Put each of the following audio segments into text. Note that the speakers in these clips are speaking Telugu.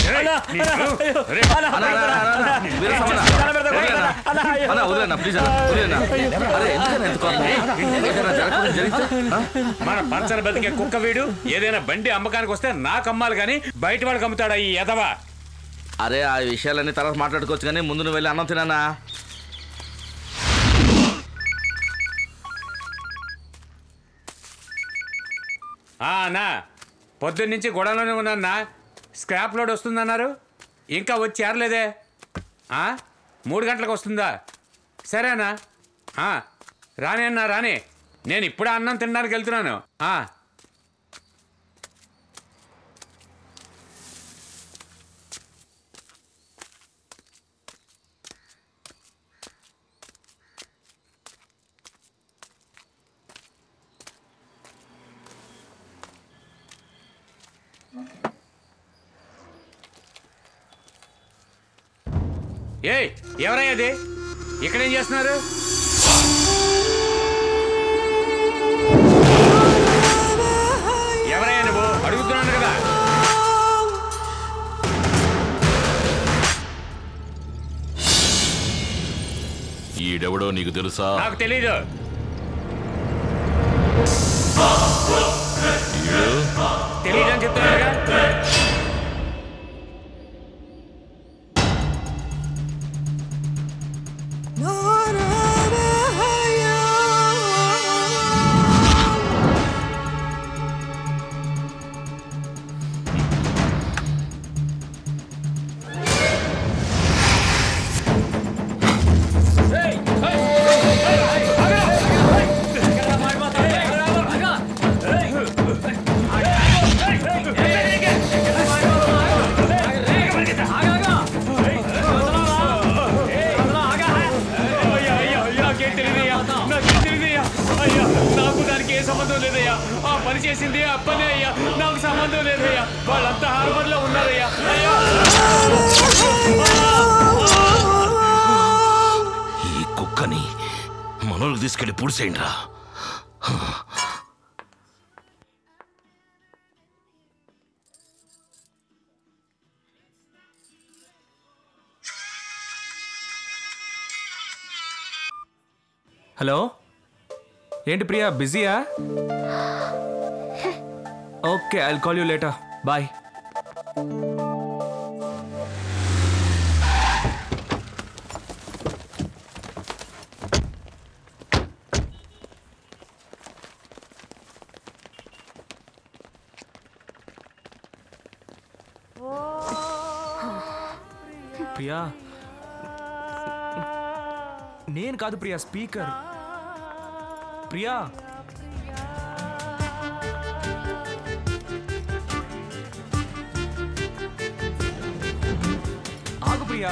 ఏయ్, నీకు? రే, అన్న, అన్న, అన్న, అన్న, వీరస్వామి అన్న. వదిలేనా? అన్న, వదిలేనా, ప్లీజ్ అన్న, వదిలేనా? అరే, ఎందుకన్నా ఇంత కోపం? ఏదైనా జరగకూడదు జరిగితే? ఆ? మన పంచన బతికే కుక్క వీడు ఏదైనా బండి అమ్మకానికి వస్తే నాకు అమ్మాలి కానీ బయట వాడికి అమ్ముతాడా ఈ ఎదవా అరే ఆ విషయాలన్నీ తర్వాత మాట్లాడుకోవచ్చు కానీ ముందు నువ్వు వెళ్ళి అన్నం తినానా ఆ, అన్నా పొద్దున్న నుంచి గొడవలోనే ఉన్నా స్క్రాప్ లోడ్ వస్తుందన్నారు ఇంకా వచ్చి చేరలేదే ఆ? మూడు గంటలకు వస్తుందా సరేనా ఆ, రాని అన్నా రాని నేను ఇప్పుడే అన్నం తినడానికి వెళ్తున్నాను ఆ. ఏయ్ ఎవరయ్యా అది ఇక్కడేం చేస్తున్నారు ఎవరయ్యా నువ్వు అడుగుతున్నాను కదా ఈడెవడో నీకు తెలుసా నాకు తెలీదు తెలీదు అని చెప్తున్నానుగా అయ్యా, అయ్యా, నాకేం తెలియదయ్యా నాకేం తెలియదయ్యా అయ్యా నాకు దానికి ఏ సంబంధం లేదయ్యా ఆ పని చేసింది ఆ పనే అయ్యా నాకు సంబంధం లేదయ్యా వాళ్ళంతా హార్బర్ లో ఉన్నారయ్యా అయ్యా ఈ కుక్కని మనోళ్ళకి తీసుకెళ్లి పూడ్చేయండి రా హలో ఏంటి ప్రియా బిజీయా okay I call you later bye Priya నేను కాదు ప్రియా స్పీకర్ ప్రియా ఆగు ప్రియా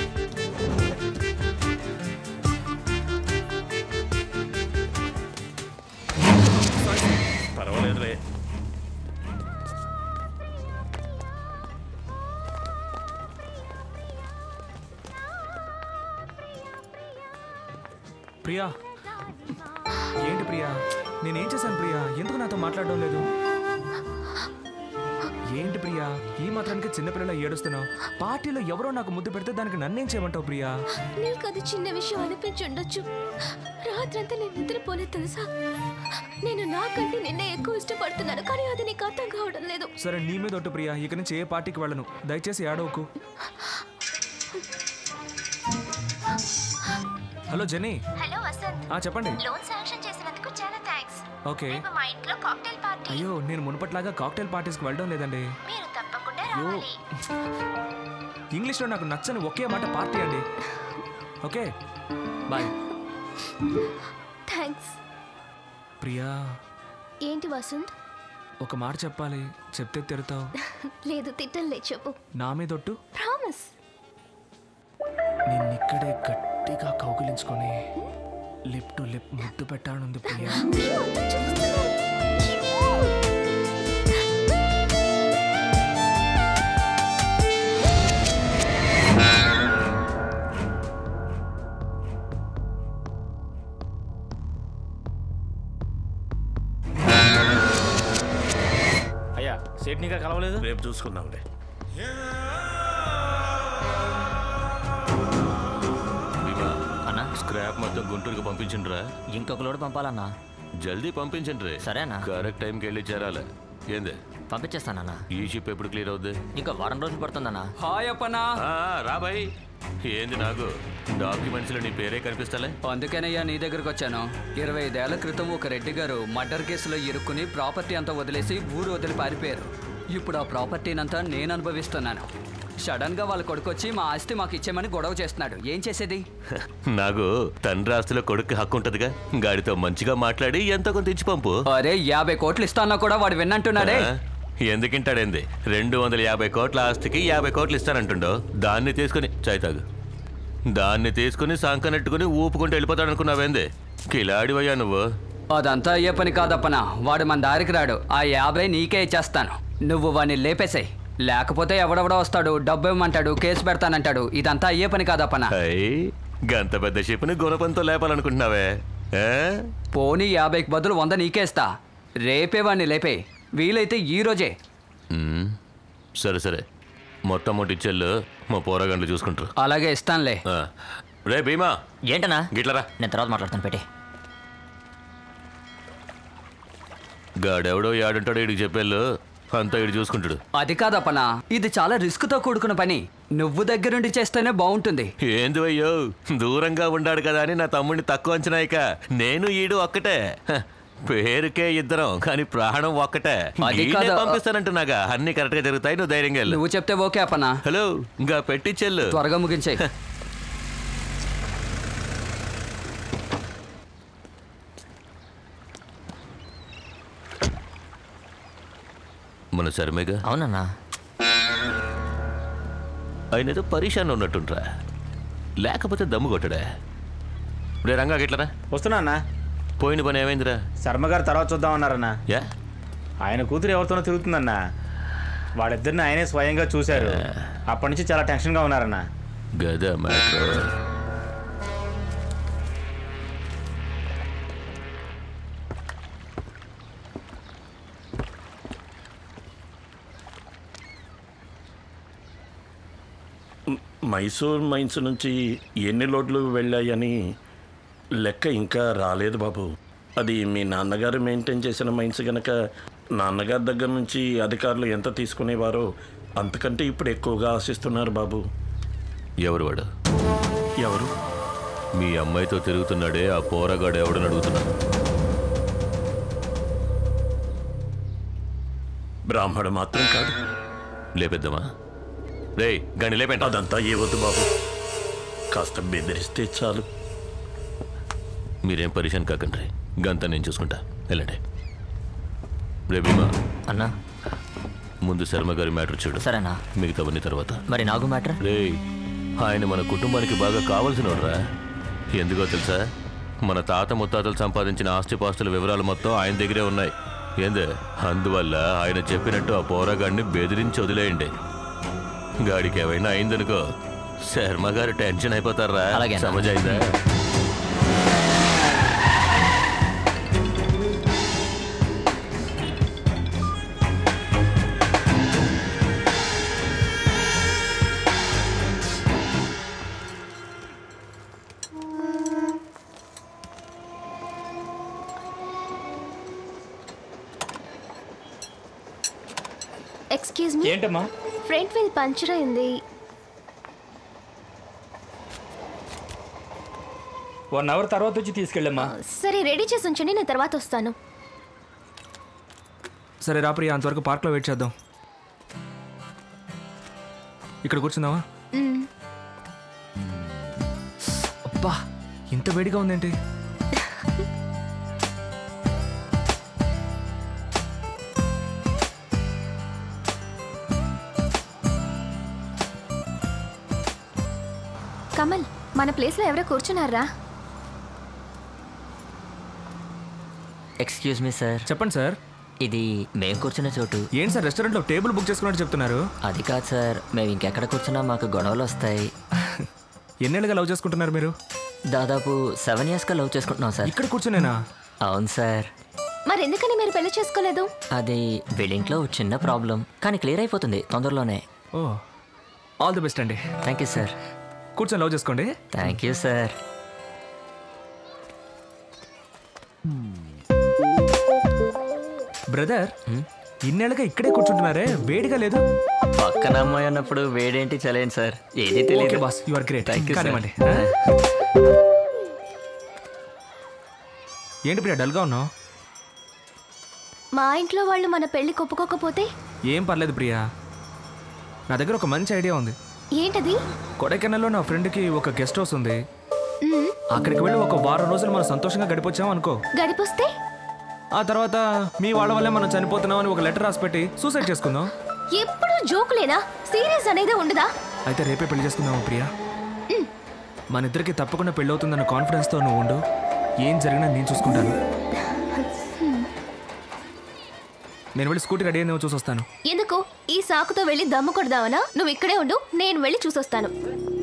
పర్వాలేదులే ప్రియా ఏంటి ప్రియా నేనేం చేశాను ప్రియా ఎందుకు నాతో మాట్లాడడం లేదు ఏంటి ప్రియా ఈ మాత్రానికి చిన్నపిల్లల ఏడుస్తున్నావు పార్టీలో ఎవరో నాకు ముద్దు పెడితే దానికి నన్నేం చేయమంటావు ప్రియా నీకు అది చిన్న విషయం అనిపించుండొచ్చు రాత్రంతా నేను నిద్రపోలేదు తెలుసా నేను నాకంటే నిన్నే ఎక్కువ ఇష్టపడుతున్నాను కానీ అది నీకు అర్థం కావడం లేదు సరే నీ మీద ఒట్టు ప్రియా ఇక నుంచి ఏ పార్టీకి వెళ్ళను దయచేసి ఏడవకు హలో జెనీ హలో వసంత్ ఆ చెప్పండి లోన్ శాంక్షన్ చేసినందుకు చాలా థ్యాంక్స్ ఓకే రేపు మా ఇంట్లో కాక్టైల్ పార్టీ అయ్యో నేను మునుపట్లాగా కాక్టైల్ పార్టీస్కి వెళ్ళడం లేదండి మీరు తప్పకుండా అయ్యో రావాలి ఇంగ్లీష్లో నాకు నచ్చని ఒకే మాట పార్టీ అండి ఓకే బాయ్ థ్యాంక్స్ ప్రియా ఏంటి వసంత్ ఒక మాట చెప్పాలి చెప్తే తిడతావు లేదు తిట్టలే చెప్పు నా మీదొట్టు ప్రామిస్ నిన్నిక్కడే గట్టిగా కౌగిలించుకొని లిప్ టు లిప్ ముద్దు పెట్టానుంది ప్రియా అయ్యా సేట్నిగా కలవలేదు రేపు చూసుకుందాంలే స్క్రాప్ మొత్తం గుంటూరుకు పంపించండిరా ఇంకొక లోడ్ పంపాలన్నా జల్దీ పంపించండి సరేనా? కరెక్ట్ టైంకి వెళ్ళి చేరాలి ఏంది పంపించేస్తానన్నా ఈ షిప్ ఎప్పుడు క్లియర్ అవుద్ది ఇంకా వారం రోజులు పడుతుందన్నా హాయ్ అప్పనా ఆ, రా బాయ్ ఏంది నాకు డాక్యుమెంట్స్ లో నీ పేరే కనిపిస్తలే అందుకేనయ్యా నీ దగ్గరకు వచ్చాను ఇరవై ఐదేళ్ల క్రితం ఒక రెడ్డి గారు మర్డర్ కేసులో ఇరుక్కుని ప్రాపర్టీ అంతా వదిలేసి ఊరు వదిలి పారిపోయారు ఇప్పుడు ఆ ప్రాపర్టీనంతా నేను అనుభవిస్తున్నాను సడన్ గా వాళ్ళ కొడుకు వచ్చి మా ఆస్తి మాకు ఇచ్చేయమని గొడవ చేస్తున్నాడు ఏం చేసేది నాకు తండ్రి ఆస్తిలో కొడుకు హక్కు ఉంటదిగా గాడితో మంచిగా మాట్లాడి ఎంతో కొంత ఇచ్చి పంపు అరే యాభై కోట్లు ఇస్తాన్నా కూడా వాడు విన్నంటున్నాడే ఆ? ఎందుకింటాడేంది రెండు వందల యాభై కోట్ల ఆస్తికి యాభై కోట్లు ఇస్తానంటుండో దాన్ని తీసుకుని చాయ్ తాగు దాన్ని తీసుకుని సంకనెట్టుకుని ఊపుకుంటూ వెళ్ళిపోతాడు అనుకున్నావేంది కిలాడివయ్యా నువ్వు అదంతా అయ్యే పని కాదప్పనా వాడు మన దారికి రాడు ఆ యాభై నీకే ఇచ్చేస్తాను నువ్వు వాడిని లేపేసాయి లేకపోతే ఎవడెవడో వస్తాడు డబ్బు ఇవ్వమంటాడు కేసు పెడతానంటాడు ఇదంతా అయ్యే పని కాదప్పనా అయ్యి గంత పెద్ద షిప్ని గుణపంతో లేపాలనుకుంటున్నావే ఆ? పోనీ యాభైకి బదులు వంద నీకేస్తా రేపే వాడిని లేపే వీలైతే ఈ రోజే ఉమ్, సరే సరే మొత్తం మొట్టి ఇచ్చేళ్ళు మా పోరగండ్లు చూసుకుంటారు అలాగే ఇస్తానులే ఆ. రే భీమా ఏంటన్నా గిట్లరా నేను తర్వాత మాట్లాడతాను పెట్టి గాడెవడో యాడుంటాడో ఇడికి చెప్పేళ్ళు అంతా ఇడు చూసుకుంటాడు అది కాదప్పనా ఇది చాలా రిస్క్తో కూడుకున్న పని నువ్వు దగ్గరుండి చేస్తేనే బాగుంటుంది ఏంది అయ్యో దూరంగా ఉండాడు కదా అని నా తమ్ముడిని తక్కువ అంచనా ఇక నేను ఈడు ఒక్కటే హ, పేరుకే ఇద్దరం కానీ ప్రాణం ఒక్కటే అది ఈయనే కాదు. పంపిస్తానంటున్నాగా అన్ని కరెక్ట్ గా జరుగుతాయి నువ్వు ధైర్యంగా వెళ్ళు నువ్వు చెప్తే ఓకే అప్పనా హలో ఇంకా పెట్టించెల్లు త్వరగా ముగించేయి మన శర్మేగా అవునన్నా ఆయన ఏదో పరీక్షాన్ని ఉన్నట్టుంట్రా లేకపోతే దమ్ము కొట్టడా రే రంగా గిట్లరా వస్తున్నా అన్న పోయిన పని ఏమైందిరా శర్మ గారు తర్వాత చూద్దామన్నారన్న యా ఆయన కూతురు ఎవరితోనో తిరుగుతుందన్న వాళ్ళిద్దరిని ఆయనే స్వయంగా చూశారు అప్పటి నుంచి చాలా టెన్షన్గా ఉన్నారన్న గదా మ్యాటర్ మైసూర్ మైన్స్ నుంచి ఎన్ని లోడ్లు వెళ్ళాయని లెక్క ఇంకా రాలేదు బాబు అది మీ నాన్నగారు మెయింటైన్ చేసిన మైన్స్ గనక నాన్నగారి దగ్గర నుంచి అధికారులు ఎంత తీసుకునేవారో అంతకంటే ఇప్పుడు ఎక్కువగా ఆశిస్తున్నారు బాబు ఎవరు వాడు ఎవరు మీ అమ్మాయితో తిరుగుతున్నాడే ఆ పోరగాడు ఎవడని అడుగుతున్నా బ్రాహ్మడు మాత్రం కాదు లేపేద్దామా రే గని లేపేంట అదంతా ఏ వద్దు బాబు కాస్త బెదిరిస్తే చాలు మీరేం పరిశాన్ కాకండి గంతా నేను చూసుకుంటా వెళ్ళండి రే భీమా అన్నా ముందు శర్మ గారి మ్యాటర్ చూడు సరేనా మిగతావన్నీ తర్వాత మరి నాకు మ్యాటర్ రే ఆయన మన కుటుంబానికి బాగా కావలసినోడ్రా ఎందుకో తెలుసా మన తాత ముత్తాతలు సంపాదించిన ఆస్తిపాస్తుల వివరాలు మొత్తం ఆయన దగ్గరే ఉన్నాయి ఏందే అందువల్ల ఆయన చెప్పినట్టు ఆ పోరాగాడిని బెదిరించి వదిలేయండి గాడికి ఏమైనా అయిందనుకో శర్మ గారు టెన్షన్ అయిపోతారా అలాగేనా? సమజైందా ఎక్స్క్యూజ్ మీ ఏంటమ్మా ఫ్రంట్ వీల్ పంచర్ అయింది వన్ అవర్ తర్వాత వచ్చి తీసుకెళ్ళమ్మా సరే రెడీ చేసి ఉంచండి నేను తర్వాత వస్తాను సరే రా ప్రియా అంతవరకు పార్క్లో వెయిట్ చేద్దాం ఇక్కడ కూర్చుందామా మ్మ్. అబ్బా ఇంత వేడిగా ఉందేంటి కమల్ మన ప్లేస్లో ఎవరో కూర్చున్నారా ఎక్స్క్యూజ్ మీ సార్ చెప్పండి సార్ ఇది మేం కూర్చున్న చోటు ఏంటి సార్ రెస్టారెంట్లో టేబుల్ బుక్ చేసుకున్నట్టు చెప్తున్నారు అది కాదు సార్ మేము ఇంకెక్కడ కూర్చున్నా మాకు గొడవలు వస్తాయి ఎన్నేళ్ళుగా లవ్ చేసుకుంటున్నారు మీరు దాదాపు సెవెన్ ఇయర్స్గా లవ్ చేసుకుంటున్నాం సార్ ఇక్కడ కూర్చునేనా అవును సార్ మరి ఎందుకని మీరు పెళ్లి చేసుకోలేదు అది బిల్డింగ్లో ఒక చిన్న ప్రాబ్లం కానీ క్లియర్ అయిపోతుంది తొందరలోనే ఓ ఆల్ ది బెస్ట్ అండి థ్యాంక్ యూ సార్ కూర్చొని లవ్ చేసుకోండి థ్యాంక్ యూ సార్ బ్రదర్ ఇన్నేళ్ళగా ఇక్కడే కూర్చుంటున్నారే వేడిగా లేదు పక్కన అమ్మాయి ఉన్నప్పుడు వేడేంటి చలేండి సార్ ఏది ఓకే తెలియదు boss you are great Thank you, sir. కానివ్వండి ఏంటి ప్రియా డల్గా ఉన్నావు మా ఇంట్లో వాళ్ళు మన పెళ్లి ఒప్పుకోకపోతే ఏం పర్లేదు ప్రియా నా దగ్గర ఒక మంచి ఐడియా ఉంది ఏంటది కొడైకెనాల్లో నా ఫ్రెండ్కి ఒక గెస్ట్ హౌస్ ఉంది మ్మ్. అక్కడికి వెళ్ళి ఒక వారం రోజులు మనం సంతోషంగా గడిపొచ్చాం అనుకో గడిపొస్తే ఆ తర్వాత మీ వాళ్ళ వల్లే మనం చనిపోతున్నాం అని ఒక లెటర్ రాసి పెట్టి సూసైడ్ చేసుకుందాం ఎప్పుడు జోకులేనా సీరియస్ అనేది ఉండదా అయితే రేపే పెళ్లి చేసుకుందాము ప్రియా మన ఇద్దరికి తప్పకుండా పెళ్ళి అవుతుందన్న కాన్ఫిడెన్స్తో నువ్వు ఉండు ఏం జరిగినా నేను చూసుకుంటాను నేను వెళ్ళి స్కూటీ రెడీ అయిందేమో చూసి వస్తాను ఎందుకు ఈ సాకుతో వెళ్ళి దమ్ము కొడదావనా నువ్వు ఇక్కడే ఉండు నేను వెళ్ళి చూసొస్తాను